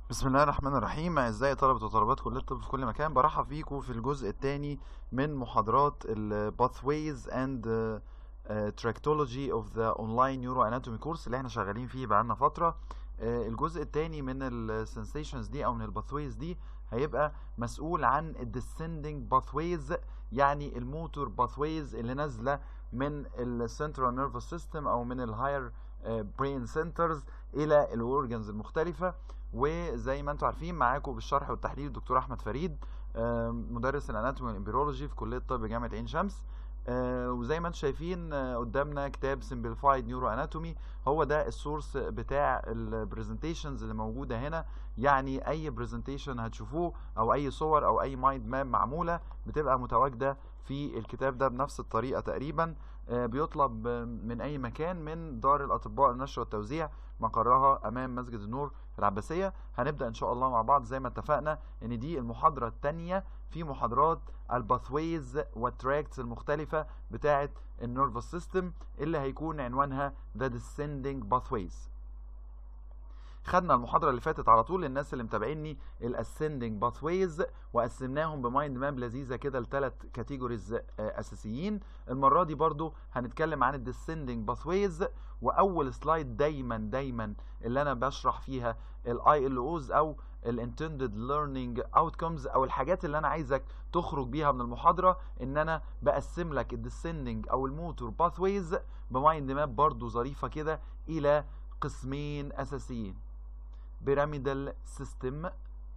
بسم الله الرحمن الرحيم اعزائي طلبة وطالبات كلية الطب في كل مكان برحب بيكم في الجزء الثاني من محاضرات ال Pathways and uh, uh, Tractology of the Online Neuroanatomy Course اللي احنا شغالين فيه بقالنا فترة آه، الجزء الثاني من ال Sensations دي او من ال Pathways دي هيبقى مسؤول عن ال Descending Pathways يعني الموتور Pathways اللي نازلة من ال Central Nervous System او من ال Higher آه، Brain Centers الى الاورجنز المختلفة وزي ما انتم عارفين معاكم بالشرح والتحليل الدكتور احمد فريد آه، مدرس الاناتومي والامبريولوجي في كليه الطب جامعه عين شمس آه، وزي ما انتم شايفين آه، قدامنا كتاب سمبليفايد نيورو اناتومي هو ده السورس بتاع البرزنتيشنز اللي موجوده هنا يعني اي برزنتيشن هتشوفوه او اي صور او اي مايند ماب معموله بتبقى متواجده في الكتاب ده بنفس الطريقه تقريبا آه، بيطلب آه، من اي مكان من دار الاطباء للنشر والتوزيع مقرها امام مسجد النور في العباسيه هنبدا ان شاء الله مع بعض زي ما اتفقنا ان دي المحاضره الثانيه في محاضرات الباثويز والتراكتس المختلفه بتاعه النيرفس سيستم اللي هيكون عنوانها The Descending Pathways خدنا المحاضره اللي فاتت على طول للناس اللي متابعيني الاسندنج باثويز وقسمناهم بمايند ماب لذيذه كده لثلاث كاتيجوريز اساسيين المره دي برضو هنتكلم عن الديسندنج باثويز واول سلايد دايما دايما اللي انا بشرح فيها الاي ال اوز او الانتندد ليرنينج اوتكمز او الحاجات اللي انا عايزك تخرج بيها من المحاضره ان انا بقسم لك الديسندنج او الموتور باثويز بمايند ماب برضو ظريفه كده الى قسمين اساسيين بيراميدال سيستم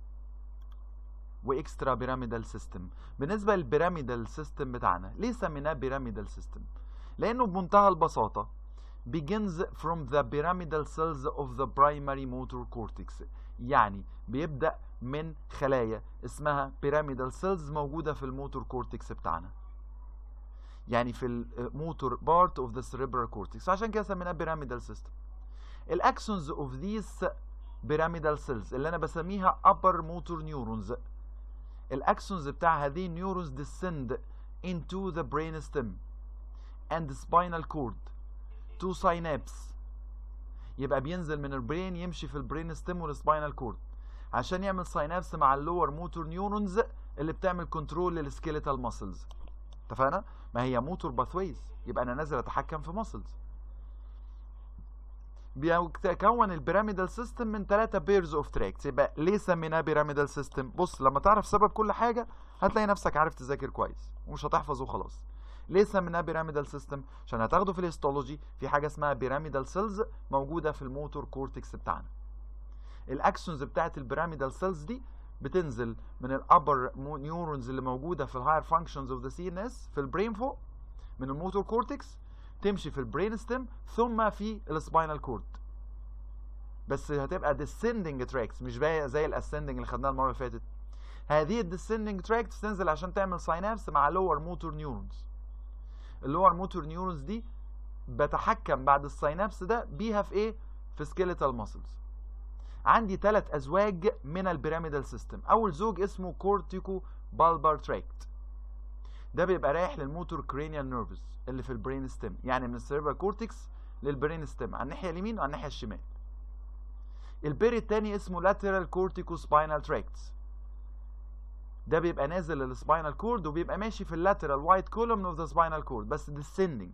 واكسترا بيراميدال سيستم بالنسبه للبيراميدال سيستم بتاعنا ليه سميناه بيراميدال سيستم لانه بمنتهى البساطه begins from the pyramidal cells of the primary motor cortex يعني بيبدأ من خلايا اسمها pyramidal cells موجودة في الموتور كورتكس بتاعنا يعني في الموتور بارت of the cerebral cortex عشان كده سميناه pyramidal system الاكسونز of these pyramidal cells اللي انا بسميها upper motor neurons الاكسونز بتاع هذه النيورونز descend into the brain stem and spinal cord to synapse يبقى بينزل من البرين يمشي في البرين ستيم والسباينال كورد عشان يعمل ساينابس مع اللور موتور نيورونز اللي بتعمل كنترول للسكيليتال ماسلز اتفقنا ما هي موتور باثويز يبقى انا نازل اتحكم في ماسلز بيتكون البيراميدال سيستم من ثلاثة بيرز اوف تراكس يبقى ليه سميناه بيراميدال سيستم بص لما تعرف سبب كل حاجة هتلاقي نفسك عارف تذاكر كويس ومش هتحفظ وخلاص ليه سميناه بيراميدال سيستم عشان هتاخده في الهيستولوجي في حاجه اسمها بيراميدال سيلز موجوده في الموتور كورتكس بتاعنا الاكسونز بتاعت البيراميدال سيلز دي بتنزل من الابر نيورونز اللي موجوده في الهاير فانكشنز اوف ذا سي ان اس في البرين فوق من الموتور كورتكس تمشي في البرين ستيم ثم في السباينال كورد بس هتبقى descending tracks مش بقى زي الاسcending اللي خدناها المره اللي فاتت هذه الديسندنج تراكس تنزل عشان تعمل ساينابس مع لور موتور نيورونز اللور موتور نيورونز دي بتحكم بعد الساينابس ده بيها في ايه في سكيليتال ماسلز عندي ثلاث ازواج من البيراميدال سيستم اول زوج اسمه كورتيكو بالبار تراكت ده بيبقى رايح للموتور كرينيال نيرفز اللي في البرين ستيم يعني من السيربرال كورتكس للبرين ستيم على الناحيه اليمين وعلى الناحيه الشمال البير التاني اسمه لاترال كورتيكو سباينال تراكتس ده بيبقى نازل للسباينال كورد وبيبقى ماشي في اللاترال وايت كولوم اوف ذا سباينال كورد بس descending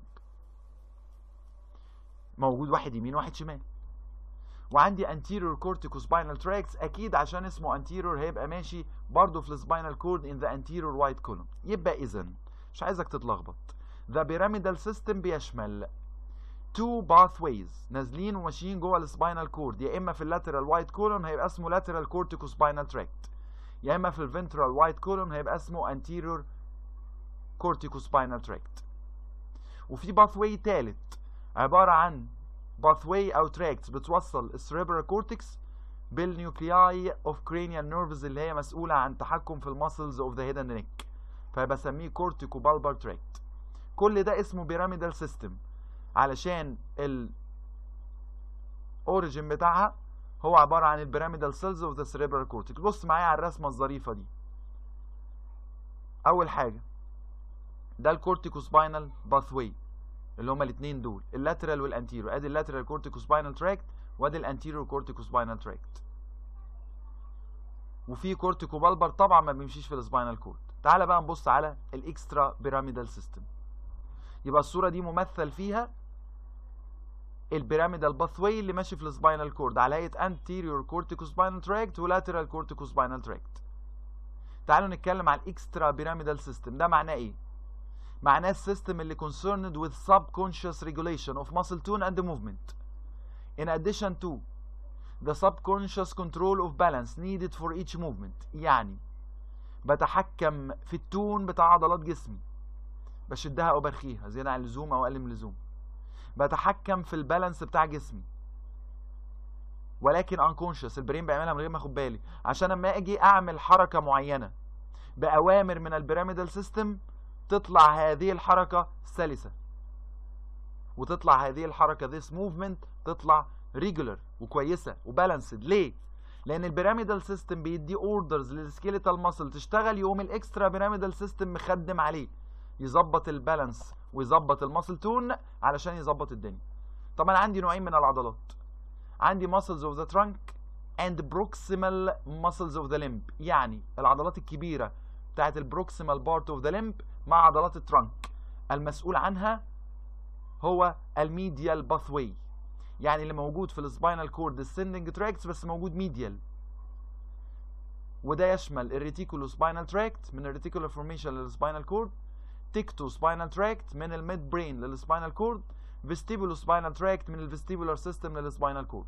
موجود واحد يمين واحد شمال وعندي anterior corticospinal tracts اكيد عشان اسمه anterior هيبقى ماشي برضه في السباينال كورد in the anterior white column يبقى اذا مش عايزك تتلخبط the pyramidal system بيشمل two pathways نازلين وماشيين جوه السباينال كورد يا اما في اللاترال وايت كولوم هيبقى اسمه lateral corticospinal tract يا اما في الفنترال وايت كولوم هيبقى اسمه anterior corticospinal tract وفي باثواي تالت عبارة عن باثواي او تراكتس بتوصل السريبرال كورتكس بالنيوكلياي اوف cranial nerves اللي هي مسؤولة عن تحكم في المسلز اوف ذا هيد اند نيك فبسميه كورتيكو بالبار تراكت كل ده اسمه بيراميدال سيستم علشان ال اوريجين بتاعها هو عبارة عن البيراميدال سيلز اوف ذا سيريبرال كورتكس بص معايا على الرسمة الظريفة دي أول حاجة ده الكورتيكو سباينال باثوي اللي هما الاثنين دول اللاترال والانتيرو ادي اللاترال كورتيكو سباينال تراكت وادي الانتيرو كورتيكو سباينال تراكت وفي كورتيكو بالبر طبعا ما بيمشيش في السباينال كورد تعال بقى نبص على الاكسترا بيراميدال سيستم يبقى الصوره دي ممثل فيها البيراميدال باثوي اللي ماشي في السباينال كورد على هيئه انتيريور كورتيكو سباينال تراكت ولاترال كورتيكو سباينال تراكت تعالوا نتكلم على الاكسترا بيراميدال سيستم ده معناه ايه معناه السيستم اللي concerned with subconscious regulation of muscle tone and movement in addition to the subconscious control of balance needed for each movement يعني بتحكم في التون بتاع عضلات جسمي بشدها او برخيها زيادة عن اللزوم او اقل من اللزوم بتحكم في البالانس بتاع جسمي ولكن unconscious البرين بيعملها من غير ما اخد بالي عشان اما اجي اعمل حركة معينة باوامر من البيراميدال سيستم تطلع هذه الحركة سلسة وتطلع هذه الحركة this movement تطلع regular وكويسة وبالانسد ليه؟ لأن البيراميدال سيستم بيدي اوردرز للسكيليتال ماسل تشتغل يقوم الاكسترا بيراميدال سيستم مخدم عليه يظبط البالانس ويظبط الماسل تون علشان يظبط الدنيا. طب أنا عندي نوعين من العضلات. عندي muscles of the trunk and proximal muscles of the limb يعني العضلات الكبيرة بتاعت البروكسيمال بارت اوف ذا لمب مع عضلات الترنك المسؤول عنها هو الميديال باثوي يعني اللي موجود في السباينال كورد السندنج تراكتس بس موجود ميديال وده يشمل الريتيكولو سباينال تراكت من الريتيكولار فورميشن للسباينال كورد تيكتو سباينال تراكت من الميد برين للسباينال كورد فيستيبولو سباينال تراكت من الفيستيبولار سيستم للسباينال كورد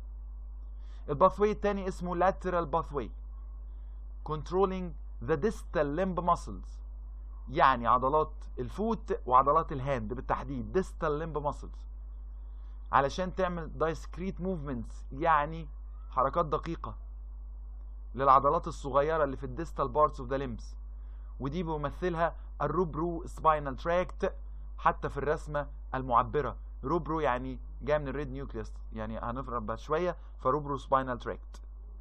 الباثوي الثاني اسمه lateral pathway controlling the distal limb muscles يعني عضلات الفوت وعضلات الهاند بالتحديد distal limb muscles علشان تعمل discrete movements يعني حركات دقيقة للعضلات الصغيرة اللي في الديستال بارتس اوف ذا limbs ودي بيمثلها الروبرو سباينال تراكت حتى في الرسمة المعبرة روبرو يعني جاي من الريد نيوكليوس يعني هنفرق بعد شوية فروبرو سباينال تراكت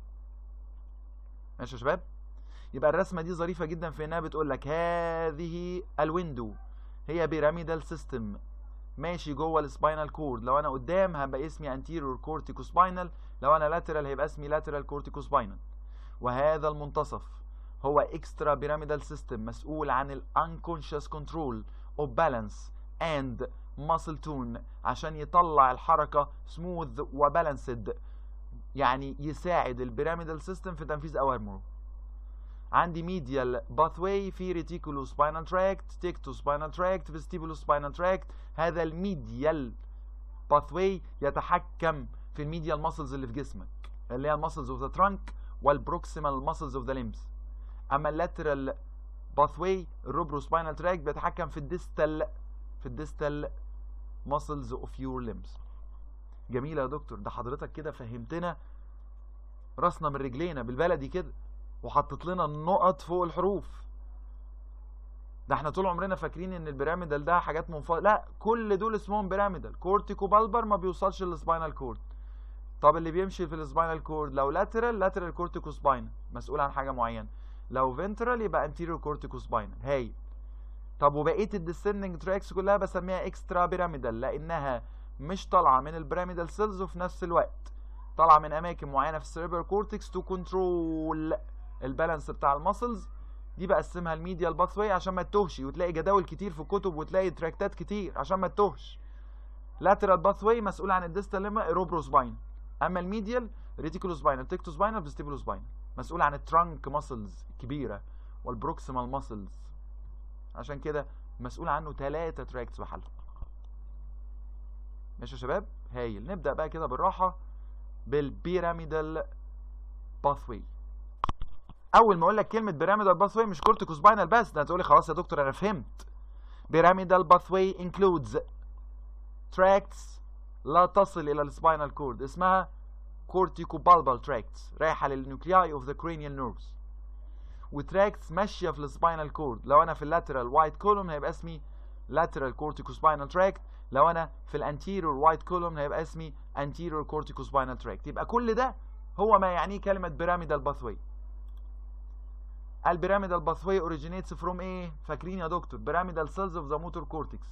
ماشي يا شباب يبقى الرسمه دي ظريفه جدا في انها بتقول لك هذه الويندو هي بيراميدال سيستم ماشي جوه السباينال كورد لو انا قدام هبقى اسمي انتيريور كورتيكو سباينال لو انا لاترال هيبقى اسمي لاترال كورتيكو سباينال وهذا المنتصف هو اكسترا بيراميدال سيستم مسؤول عن الانكونشس كنترول اوف بالانس اند ماسل تون عشان يطلع الحركه سموث وبالانسد يعني يساعد البيراميدال سيستم في تنفيذ اوامره عندي ميديال باثواي في ريتيكولو سباينال تراكت تيكتو سباينال تراكت فيستيبولو سباينال تراكت هذا الميديال باثواي يتحكم في الميديال ماسلز اللي في جسمك اللي هي الماسلز اوف ذا ترانك والبروكسيمال ماسلز اوف ذا ليمبس اما اللاترال باثواي الروبرو سباينال تراكت بيتحكم في الديستال في الديستال ماسلز اوف يور ليمبس جميله يا دكتور ده حضرتك كده فهمتنا راسنا من رجلينا بالبلدي كده وحطت لنا النقط فوق الحروف ده احنا طول عمرنا فاكرين ان البيراميدال ده حاجات منفصله لا كل دول اسمهم بيراميدال كورتيكو بالبر ما بيوصلش للسباينال كورد طب اللي بيمشي في السباينال كورد لو لاترال لاترال كورتيكو سباينال مسؤول عن حاجه معينه لو فنترال يبقى انتيريور كورتيكو سباينال هاي طب وبقيه الديسندنج تراكس كلها بسميها اكسترا بيراميدال لانها مش طالعه من البيراميدال سيلز وفي نفس الوقت طالعه من اماكن معينه في السيريبرال كورتكس تو كنترول البالانس بتاع الماسلز دي بقسمها الميديال باثواي عشان ما تتوهش وتلاقي جداول كتير في الكتب وتلاقي تراكتات كتير عشان ما تتوهش لاترال باثواي مسؤول عن الديستال ليما ايروبرو سباين اما الميديال ريتيكولو سباينال تيكتو سباينال فيستيبولو سباينال مسؤول عن الترانك ماسلز كبيره والبروكسيمال ماسلز عشان كده مسؤول عنه ثلاثة تراكتس بحالهم ماشي يا شباب هايل نبدا بقى كده بالراحه بالبيراميدال باثواي اول ما اقول لك كلمه بيراميدال باثواي مش كورتيكو سباينال بس ده هتقولي خلاص يا دكتور انا فهمت بيراميدال باثواي انكلودز تراكتس لا تصل الى السباينال كورد اسمها كورتيكو بالبال تراكتس رايحه للنيوكلياي اوف ذا كرينيال نيرفز وتراكتس ماشيه في السباينال كورد لو انا في اللاترال وايت كولوم هيبقى اسمي لاترال كورتيكو سباينال تراكت لو انا في الانتيريور وايت كولوم هيبقى اسمي انتيريور كورتيكو سباينال تراكت يبقى كل ده هو ما يعنيه كلمه بيراميدال باثواي البيراميدال باثواي اوريجينيتس فروم ايه فاكرين يا دكتور بيراميدال سيلز اوف ذا موتور كورتكس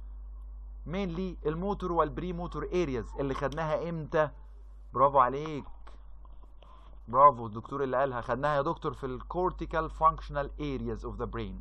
مينلي الموتور والبري موتور ارياز اللي خدناها امتى برافو عليك برافو الدكتور اللي قالها خدناها يا دكتور في الكورتيكال functional areas of the brain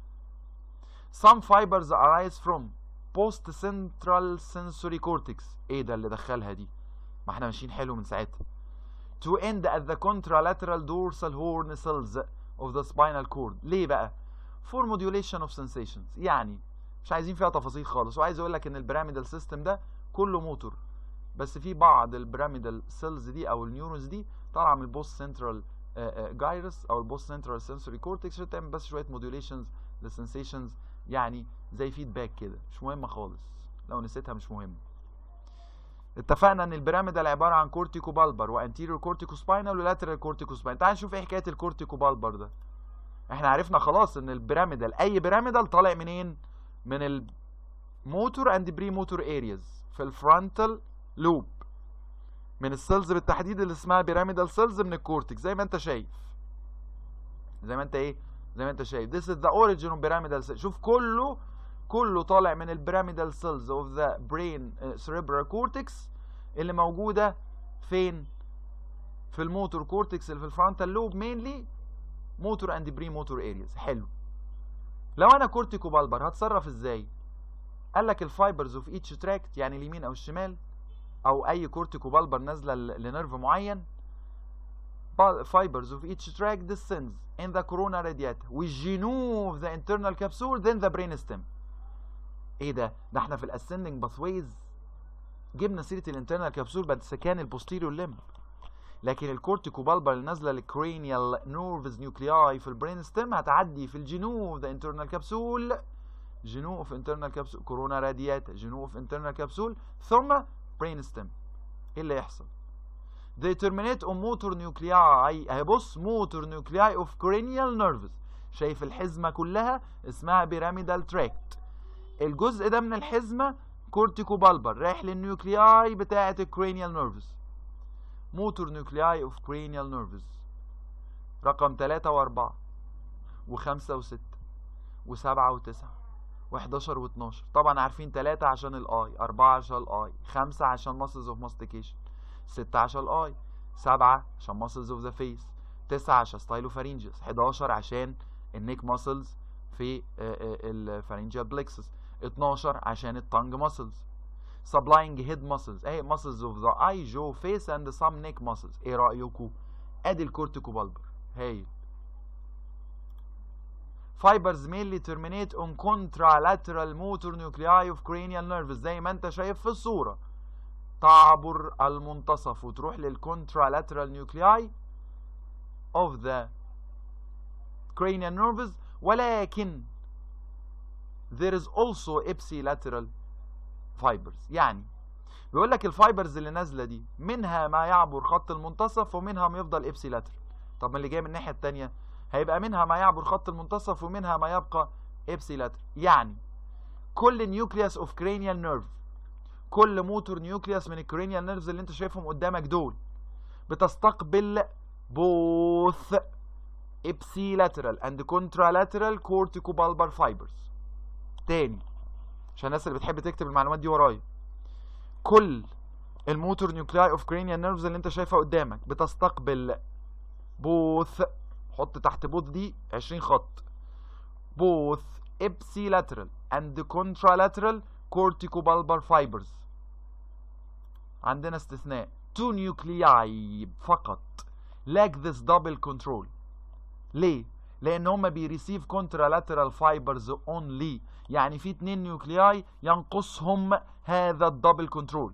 some fibers arise from post central sensory cortex ايه ده اللي دخلها دي ما احنا ماشيين حلو من ساعتها to end at the contralateral dorsal horn cells of the spinal cord ليه بقى for modulation of sensations يعني مش عايزين فيها تفاصيل خالص وعايز اقول لك ان البيراميدال سيستم ده كله موتور بس في بعض البيراميدال سيلز دي او النيورونز دي طالعه من البوست سنترال جايرس او البوست سنترال سنسوري كورتكس عشان تعمل بس شويه موديوليشنز للسنسيشنز يعني زي فيدباك كده مش مهمه خالص لو نسيتها مش مهم اتفقنا ان البيراميدال عباره عن كورتيكو بالبر وانتيريور كورتيكو سباينال ولاترال كورتيكو سباينال تعال نشوف ايه حكايه الكورتيكو بالبر ده احنا عرفنا خلاص ان البيراميدال اي بيراميدال طالع منين من الموتور اند بري موتور ارياز في الفرونتال لوب من السيلز بالتحديد اللي اسمها بيراميدال سيلز من الكورتكس زي ما انت شايف زي ما انت ايه زي ما انت شايف this is the origin of pyramidal cells شوف كله كله طالع من البيراميدال سيلز اوف ذا برين cerebral cortex اللي موجوده فين في الموتور كورتكس اللي في الفرونتال لوب مينلي موتور اند بري موتور ارياز حلو لو انا كورتيكو بالبر هتصرف ازاي قال لك الفايبرز اوف ايتش تراكت يعني اليمين او الشمال او اي كورتيكو بالبر نازله لنيرف معين fibers of each tract descends in the corona radiata with genu of the internal capsule then the brain stem ايه ده ده احنا في الاسcending pathways جبنا سيره الانترنال كابسول بس كان البوستيريور ليمب لكن الكورتيكو بالبر اللي نازله للكرينيال نيرفز نيوكلياي في البرين ستيم هتعدي في الجنو اوف ذا انترنال كابسول جنو اوف انترنال كابسول كورونا رادياتا جنو اوف انترنال كابسول ثم برين ستيم ايه اللي يحصل they terminate on motor nuclei اهي بص motor nuclei of cranial nerves شايف الحزمه كلها اسمها بيراميدال تراكت الجزء ده من الحزمه كورتيكو بالبر رايح للنيوكلياي بتاعه الكرانيال نيرفز موتور نيوكلياي اوف cranial nerves رقم 3 و4 و5 و6 و7 و9 و11 و12 طبعا عارفين 3 عشان الاي 4 عشان الاي 5 عشان muscles of mastication 6 عشان الاي 7 عشان muscles of the face 9 عشان ستايلوفارينجيوس 11 عشان النيك muscles في الفارينجيال بلكسس 12 عشان التانج muscles supplying head muscles اهي muscles of the eye jaw face and some neck muscles ايه رأيكم ادي الكورتيكو بالبر هايل fibers mainly terminate on contralateral motor nuclei of cranial nerves زي ما انت شايف في الصورة تعبر المنتصف وتروح للcontralateral nuclei of the cranial nerves ولكن there is also ipsilateral fibers يعني بيقول لك الفايبرز اللي نازله دي منها ما يعبر خط المنتصف ومنها ما يفضل ابسيلاترال طب ما اللي جاي من الناحيه الثانيه هيبقى منها ما يعبر خط المنتصف ومنها ما يبقى ابسيلاترال يعني كل نيوكليوس اوف كرانيال نيرف كل موتور نيوكليوس من الكرانيال نيرفز اللي انت شايفهم قدامك دول بتستقبل بوث ipsilateral and contralateral corticobulbar fibers تاني عشان الناس اللي بتحب تكتب المعلومات دي ورايا كل الموتور نيوكلاي اوف كرانيال نيرفز اللي انت شايفها قدامك بتستقبل بوث حط تحت بوث دي 20 خط بوث ipsilateral and contralateral corticobulbar fibers عندنا استثناء two nuclei فقط lack this double control ليه؟ لان هما بيريسيف contralateral fibers only يعني في اتنين نيوكلياي ينقصهم هذا الدبل كنترول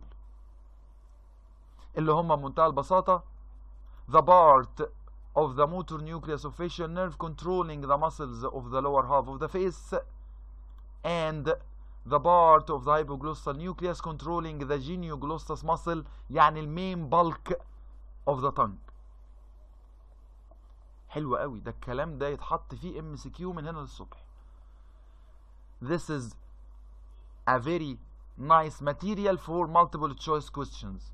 اللي هما بمنتهى البساطة the part of the motor nucleus of facial nerve controlling the muscles of the lower half of the face and the part of the hypoglossal nucleus controlling the genioglossus muscle يعني المين bulk of the tongue حلو قوي ده الكلام ده يتحط فيه ام سي كيو من هنا للصبح this is a very nice material for multiple choice questions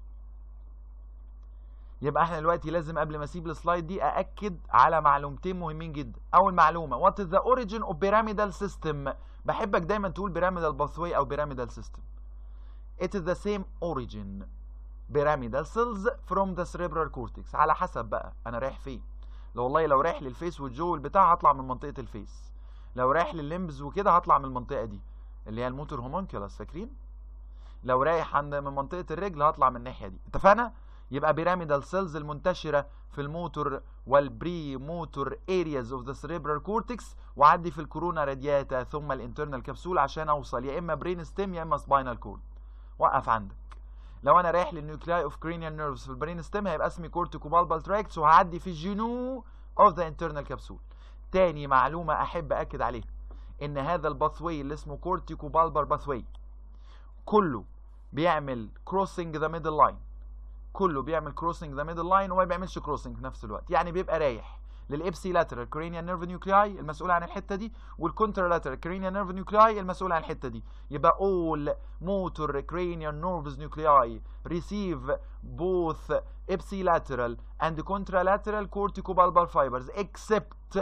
يبقى احنا دلوقتي لازم قبل ما اسيب السلايد دي ااكد على معلومتين مهمين جدا اول معلومه what is the origin of pyramidal system بحبك دايما تقول pyramidal pathway او pyramidal system it is the same origin pyramidal cells from the cerebral cortex على حسب بقى انا رايح فين لو والله لو رايح للفيس والجو بتاع هطلع من منطقه الفيس لو رايح للليمبز وكده هطلع من المنطقه دي اللي هي الموتور هومونكيولاس فاكرين لو رايح عند من منطقه الرجل هطلع من الناحيه دي اتفقنا يبقى بيراميدال سيلز المنتشره في الموتور والبري موتور ارياز اوف ذا سيريبرال كورتكس وعدي في الكورونا رادياتا ثم الانترنال كبسول عشان اوصل يا اما برين ستيم يا اما سباينال كورد وقف عندك لو انا رايح للنيوكلاي اوف كرينيال نيرفز في البرين ستيم هيبقى اسمي كورتيكو بالبال تراكتس وهعدي في الجنو اوف ذا انترنال كبسول تاني معلومه احب اكد عليها ان هذا الباثوي اللي اسمه كورتيكو بالبر باثوي كله بيعمل كروسنج ذا ميدل لاين كله بيعمل كروسنج ذا ميدل لاين وما بيعملش كروسنج في نفس الوقت يعني بيبقى رايح للابسي لاترال كرينيال نيرف نيوكلاي المسؤول عن الحته دي والكونترا لاترال كرينيال نيرف نيوكلاي المسؤول عن الحته دي يبقى all motor cranial nerves nuclei receive both ipsilateral and contralateral corticobulbar fibers except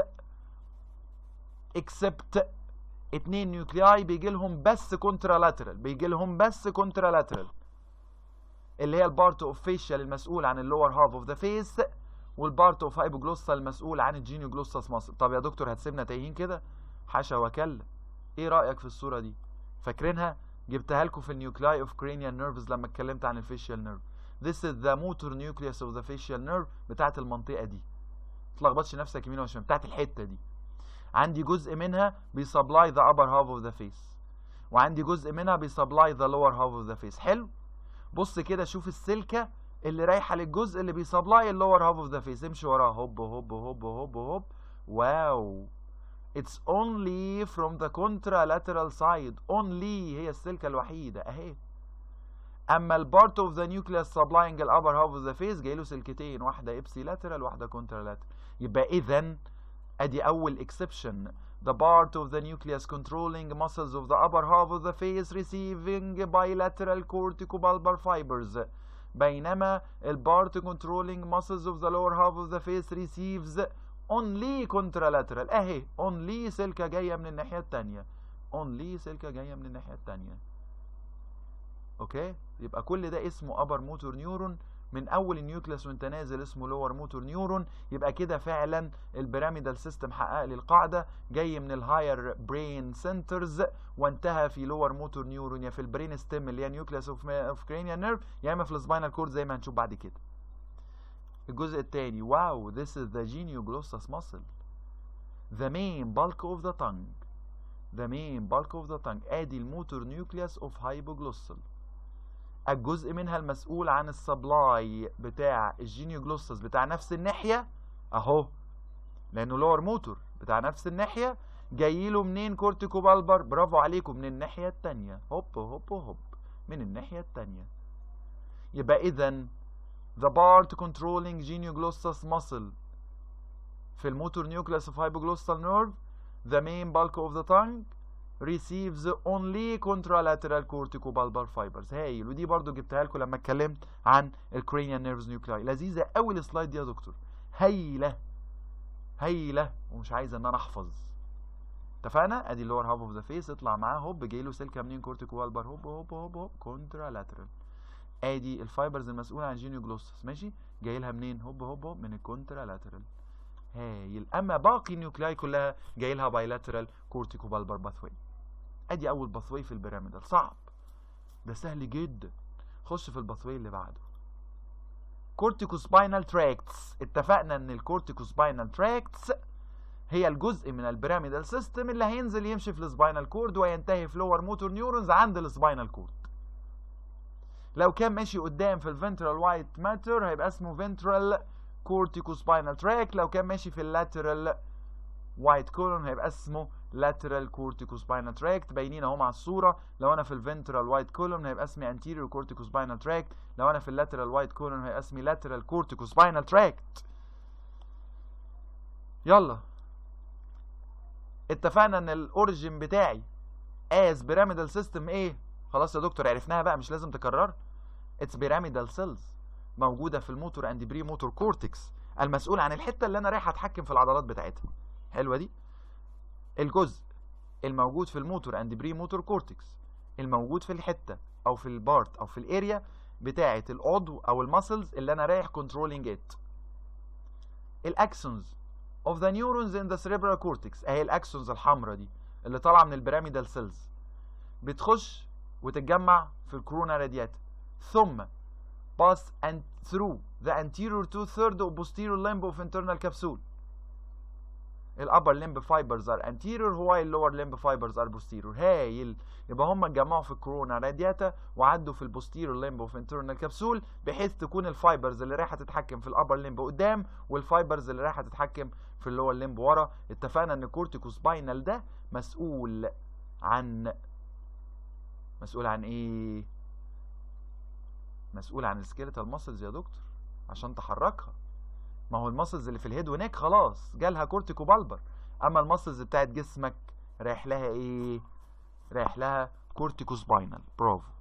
except اتنين نيوكلياي بيجي لهم بس كونترالاترال بيجي لهم بس كونترالاترال اللي هي البارت اوف فيشال المسؤول عن اللور هاف اوف ذا فيس والبارت اوف هايبوجلوسال المسؤول عن الجينيو جلوساس ماسل طب يا دكتور هتسيبنا تايهين كده حاشا وكلا ايه رايك في الصوره دي فاكرينها جبتها لكم في النيوكلاي اوف cranial نيرفز لما اتكلمت عن الفيشيال نيرف This is the motor nucleus of the facial nerve بتاعت المنطقه دي تلخبطش نفسك يمين وشمال بتاعت الحته دي عندي جزء منها بيسبلاي ذا upper half of the face وعندي جزء منها بيسبلاي ذا lower half of the face حلو بص كده شوف السلكه اللي رايحه للجزء اللي بيسبلاي اللور هاف اوف ذا فيس امشي وراها هوب هوب هوب هوب هوب واو It's only from the contralateral side only هي السلكة الوحيدة اهي اما البارت اوف ذا نيوكليوس سبلاينج الابر هاف اوف ذا فيس جاي له سلكتين واحدة ابسي لاترال واحدة كونترالاترال يبقى اذا ادي اول اكسبشن the part of the nucleus controlling muscles of the upper half of the face receiving bilateral corticobulbar fibers بينما البارت controlling muscles of the lower half of the face receives only contralateral اهي only سلكة جاية من الناحية التانية only سلكة جاية من الناحية التانية اوكي يبقى كل ده اسمه upper motor neuron من اول النيوكليس وانت نازل اسمه لور موتور نيورون يبقى كده فعلا البيراميدال سيستم حقق لي القاعده جاي من الهاير برين سنترز وانتهى في لور موتور نيورون يا في البرين ستيم اللي هي نيوكليس اوف كرينيال نيرف يا اما في السباينال كورد زي ما هنشوف بعد كده الجزء الثاني واو this is the genioglossus muscle the main bulk of the tongue the main bulk of the tongue ادي الموتور نيوكليوس اوف هايبوجلوسال الجزء منها المسؤول عن السبلاي بتاع الجينيوجلوسس بتاع نفس الناحيه اهو لانه لور موتور بتاع نفس الناحيه جاي له منين كورتيكو بالبر برافو عليكم من الناحيه الثانيه هوب هوب هوب من الناحيه الثانيه يبقى اذا the part controlling genioglossus muscle في الموتور nucleus of hypoglossal nerve the main bulk of the tongue receives only contralateral corticobulbar fibers هايل ودي برضو جبتها لكم لما اتكلمت عن الكرينيال نيرفز نيوكلاي لذيذه قوي السلايد دي يا دكتور هايله هايله ومش عايز ان انا احفظ اتفقنا ادي اللور هاف اوف ذا فيس اطلع معاه هوب جاي له سلكه منين كورتيكوبالبر هوب هوب هوب هوب كونترالاترال ادي الفايبرز المسؤوله عن جينيوجلوسس ماشي جاي لها منين هوب هوب هوب من الكونترالاترال هايل اما باقي النيوكلاي كلها جاي لها بايلاترال كورتيكوبالبر باثوي ادي اول باثوي في البيراميدال صعب ده سهل جدا خش في الباثوي اللي بعده كورتيكوسباينال تراكتس اتفقنا ان الكورتيكوسباينال تراكتس هي الجزء من البيراميدال سيستم اللي هينزل يمشي في السباينال كورد وينتهي في لور موتور نيورونز عند السباينال كورد لو كان ماشي قدام في الفنترال وايت ماتر هيبقى اسمه فنترال كورتيكوسباينال تراك لو كان ماشي في اللاترال وايت كولون هيبقى اسمه lateral corticospinal tract باينين اهو مع الصوره لو انا في الفنترال وايت كولون هيبقى اسمي anterior corticospinal tract لو انا في اللاترال وايت كولون هيبقى اسمي lateral corticospinal tract يلا اتفقنا ان الاوريجين بتاعي as pyramidal system ايه خلاص يا دكتور عرفناها بقى مش لازم تكرر اتس pyramidal cells موجوده في الموتور اند بري موتور كورتكس المسؤول عن الحته اللي انا رايح اتحكم في العضلات بتاعتها حلوه دي الجزء الموجود في الموتور اند بري موتور كورتكس الموجود في الحته او في البارت او في الاريا بتاعه العضو او المسلز اللي انا رايح كنترولينج ات الاكسونز of the neurons in the cerebral cortex اهي الاكسونز الحمراء دي اللي طالعه من البيراميدال سيلز بتخش وتتجمع في الكورونا رادياتا ثم pass and through the anterior two third of posterior limb of internal capsule الابر لمب فايبرز ار anterior while lower limb fibers are posterior هايل يبقى هم اتجمعوا في الكورونا رادياتا وعدوا في البوستيرور لمب اوف انترنال كبسول بحيث تكون الفايبرز اللي رايحه تتحكم في الابر لمب قدام والفايبرز اللي رايحه تتحكم في اللور لمب ورا اتفقنا ان الكورتيكو سباينال ده مسؤول عن مسؤول عن ايه مسؤول عن السكيلتال ماسلز يا دكتور عشان تحركها ما هو الماسلز اللي في الهيد ونيك خلاص جالها كورتيكو بالبر اما الماسلز بتاعت جسمك رايح لها ايه رايح لها كورتيكو سباينال برافو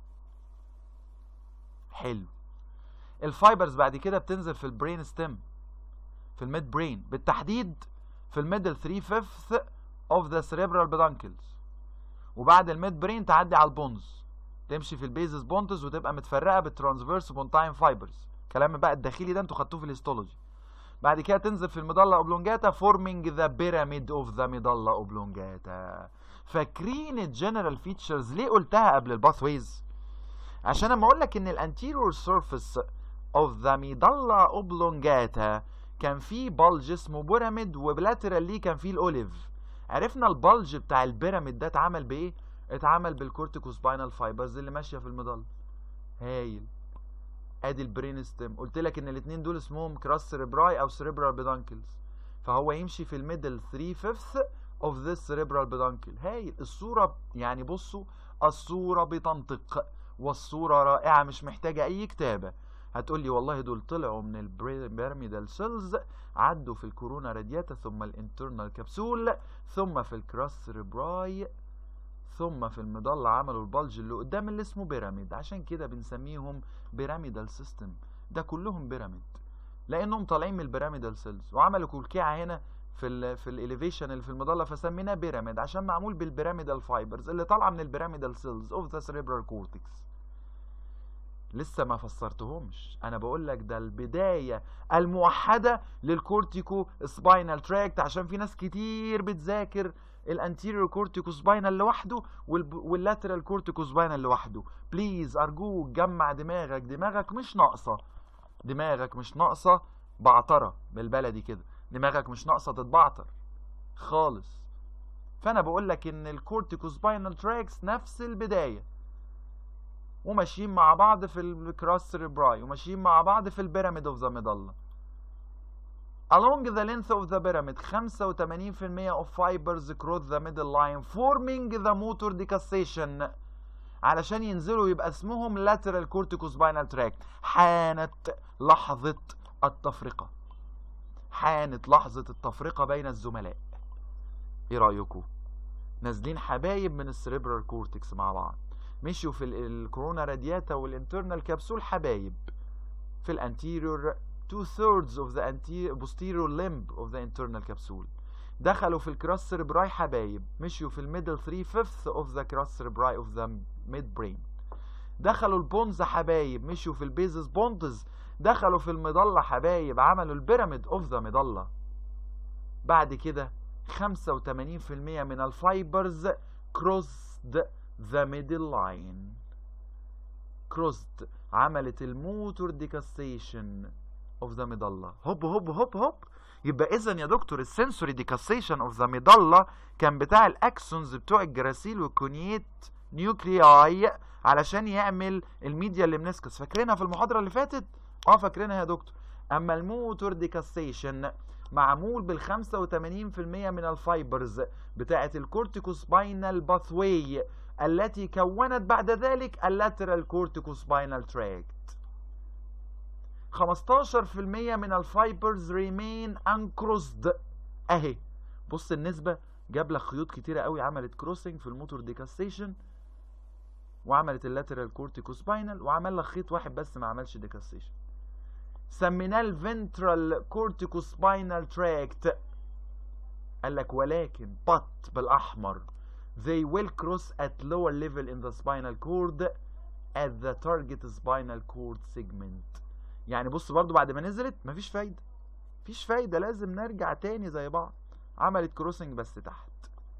حلو الفايبرز بعد كده بتنزل في البرين ستيم في الميد برين بالتحديد في الميدل 3 فيفث اوف ذا سيريبرال بدانكلز وبعد الميد برين تعدي على البونز تمشي في البيزس بونتز وتبقى متفرقه بالترانسفيرس بونتاين فايبرز كلام بقى الداخلي ده انتوا خدتوه في الهيستولوجي بعد كده تنزل في الميدالا اوبلونجاتا فورمينج ذا بيراميد اوف ذا ميدالا اوبلونجاتا فاكرين الجنرال فيتشرز ليه قلتها قبل الباث ويز عشان اما اقول لك ان الانتيريور سيرفيس اوف ذا ميدالا اوبلونجاتا كان فيه بلج اسمه بيراميد وبلاترال ليه كان فيه الاوليف عرفنا البلج بتاع البيراميد ده اتعمل بايه اتعمل بالكورتيكو سباينال فايبرز اللي ماشيه في الميدالا هايل ادي البرين ستيم قلت لك ان الاثنين دول اسمهم كراس سيريبراي او سيريبرال بيدانكلز فهو يمشي في الميدل 3 فيفث اوف ذس سيريبرال بيدانكل هايل الصوره يعني بصوا الصوره بتنطق والصوره رائعه مش محتاجه اي كتابه هتقول لي والله دول طلعوا من البيرميدال سيلز عدوا في الكورونا رادياتا ثم الانترنال كبسول ثم في الكراس سيريبراي ثم في المضلة عملوا البلج اللي قدام اللي اسمه بيراميد عشان كده بنسميهم بيراميدال سيستم ده كلهم بيراميد لانهم طالعين من البيراميدال سيلز وعملوا كلكعه هنا في ال في الاليفيشن اللي في المضله فسميناه بيراميد عشان معمول بالبيراميدال فايبرز اللي طالعه من البيراميدال سيلز اوف ذا سيريبرال كورتكس لسه ما فسرتهمش انا بقول لك ده البدايه الموحده للكورتيكو سباينال تراكت عشان في ناس كتير بتذاكر الانتيريور كورتيكو سباينال لوحده واللاترال كورتيكو سباينال لوحده بليز ارجوك جمع دماغك دماغك مش ناقصه دماغك مش ناقصه بعتره بالبلدي كده دماغك مش ناقصه تتبعتر خالص فانا بقول لك ان الكورتيكو سباينال تراكس نفس البدايه وماشيين مع بعض في الكراس سيريبراي وماشيين مع بعض في البيراميد اوف ذا ميدالا along the length of the pyramid 85% of fibers cross the middle line forming the motor decussation علشان ينزلوا يبقى اسمهم lateral corticospinal tract حانت لحظة التفرقة حانت لحظة التفرقة بين الزملاء ايه رأيكم نازلين حبايب من السريبرال كورتكس مع بعض مشيوا في الكورونا رادياتا والانترنال كبسول حبايب في الانتيريور two thirds of the anterior posterior limb of the internal capsule دخلوا في الكراس سيربراي حبايب مشيوا في الميدل 3 fifth of the cross cerebri of the mid brain دخلوا البونز حبايب مشيوا في البيزس بونتز دخلوا في المضلة حبايب عملوا البيراميد اوف ذا مضلة بعد كده 85% من الفايبرز crossed the middle line crossed عملت الموتور ديكاستيشن اوف ذا ميدالا هوب هوب هوب هوب يبقى اذا يا دكتور السنسوري ديكاسيشن اوف ذا ميدالا كان بتاع الاكسونز بتوع الجراسيل والكونيت نيوكلياي علشان يعمل الميديا اللي منسكس فاكرينها في المحاضره اللي فاتت اه فاكرينها يا دكتور اما الموتور ديكاسيشن معمول بال 85% من الفايبرز بتاعه الكورتيكوسباينال باثواي التي كونت بعد ذلك اللاترال كورتيكوسباينال تراكت 15% من الفايبرز ريمين انكروسد اهي بص النسبة جاب لك خيوط كتيرة قوي عملت كروسنج في الموتور ديكاستيشن وعملت اللاترال كورتيكوسباينال وعمل لك خيط واحد بس ما عملش ديكاستيشن سميناه الفنترال كورتيكوسباينال تراكت قال لك ولكن بط بالاحمر they will cross at lower level in the spinal cord at the target spinal cord segment يعني بص برضو بعد ما نزلت مفيش فايدة مفيش فايدة لازم نرجع تاني زي بعض عملت كروسنج بس تحت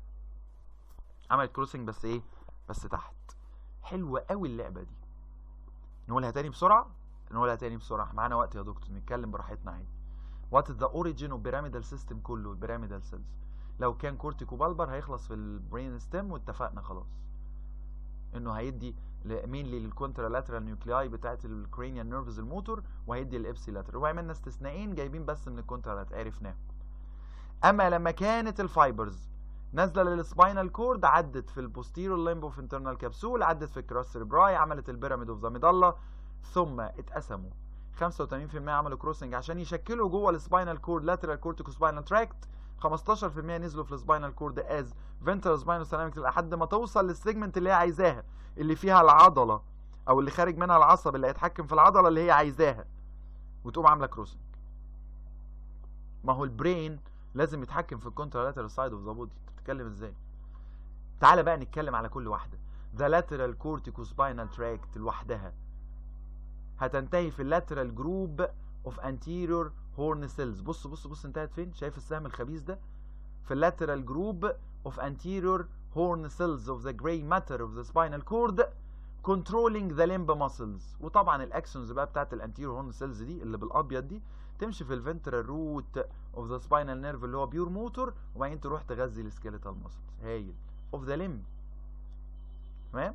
عملت كروسنج بس ايه بس تحت حلوة قوي اللعبة دي نقولها تاني بسرعة نقولها تاني بسرعة معانا وقت يا دكتور نتكلم براحتنا عادي وات ذا اوريجين اوف بيراميدال سيستم كله البيراميدال سيلز لو كان كورتيكو بالبر هيخلص في البرين ستيم واتفقنا خلاص انه هيدي مينلي للكونترالاترال نيوكلياي بتاعت الكرينيال نيرفز الموتور وهيدي الابسي لاترال وعملنا استثنائين جايبين بس من الكونترالاترال عرفناه اما لما كانت الفايبرز نازله للسباينال كورد عدت في البوستيرور ليمب اوف انترنال كابسول عدت في الكراس سيربراي عملت البيراميد اوف ذا ميدالا ثم اتقسموا 85% عملوا كروسنج عشان يشكلوا جوه السباينال كورد لاترال كورتيكو سباينال تراكت 15% نزلوا في السباينال كورد از فنترال سباينال سيراميك لحد ما توصل للسيجمنت اللي هي عايزاها اللي فيها العضله او اللي خارج منها العصب اللي هيتحكم في العضله اللي هي عايزاها وتقوم عامله كروسنج ما هو البرين لازم يتحكم في الكونترالاترال سايد اوف ذا بودي انت بتتكلم ازاي تعالى بقى نتكلم على كل واحده ذا لاترال كورتيكو سباينال تراكت لوحدها هتنتهي في اللاترال جروب اوف انتيريور هورن سيلز بص بص بص انتهت فين شايف السهم الخبيث ده في اللاترال جروب اوف anterior horn cells of the gray matter of the spinal cord controlling the limb muscles وطبعا الاكسونز بقى بتاعت الانتيريور هورن سيلز دي اللي بالابيض دي تمشي في الفنترال روت اوف ذا سباينال نيرف اللي هو بيور موتور وبعدين تروح تغذي السكيليتال ماسلز هايل اوف ذا ليمب تمام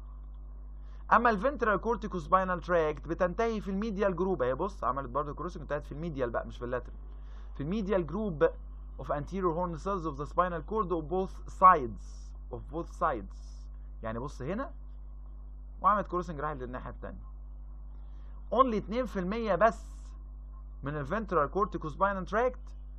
اما الفنترال كورتيكو سباينال تراكت بتنتهي في الميديال جروب اهي بص عملت برضه كروسنج انتهت في الميديال بقى مش في اللاترال في الميديال جروب of anterior horn cells of the spinal cord of both sides of both sides يعني بص هنا وعملت كروسنج راحت للناحيه الثانيه only 2% بس من الفنترال كورتيكو سباينال تراكت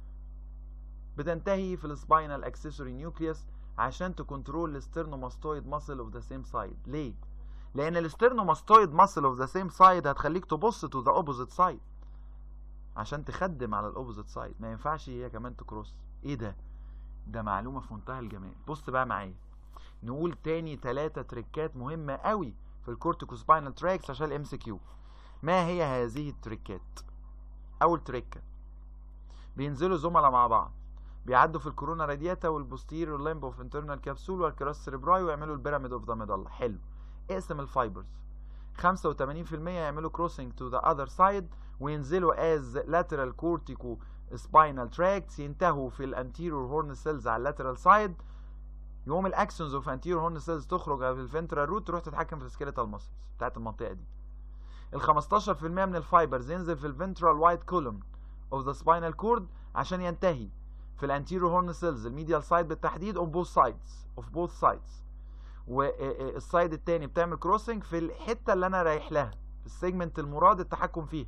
بتنتهي في السباينال اكسسوري نيوكليوس عشان تكنترول السترنوماستويد ماسل اوف ذا سيم سايد ليه لان السترنوماستويد ماسل اوف ذا سيم سايد هتخليك تبص تو ذا اوبوزيت سايد عشان تخدم على الاوبوزيت سايد ما ينفعش هي كمان تكروس ايه ده ده معلومه في منتهى الجمال بص بقى معايا نقول تاني ثلاثة تريكات مهمة قوي في الكورتيكو سباينال تراكس عشان الام سي كيو ما هي هذه التريكات اول تريكة بينزلوا زملاء مع بعض بيعدوا في الكورونا رادياتا والبوستيريور ليمب اوف انترنال كابسول والكراس سيربراي ويعملوا البيراميد اوف ذا ميدالا حلو اقسم الفايبرز 85% يعملوا كروسنج تو ذا اذر سايد وينزلوا از لاترال كورتيكو سباينال تراكتس ينتهوا في الانتيريور هورن سيلز على اللاترال سايد يقوم الاكسونز اوف انتيريور هورن سيلز تخرج في الفنترال روت تروح تتحكم في السكيليتال ماسلز بتاعت المنطقه دي ال 15% من الفايبرز ينزل في الفنترال وايت كولوم اوف ذا سباينال كورد عشان ينتهي في الانتيريور هورن سيلز الميديال سايد بالتحديد اون بوث سايدز اوف بوث سايدز والسايد التاني بتعمل كروسنج في الحته اللي انا رايح لها في السيجمنت المراد التحكم فيه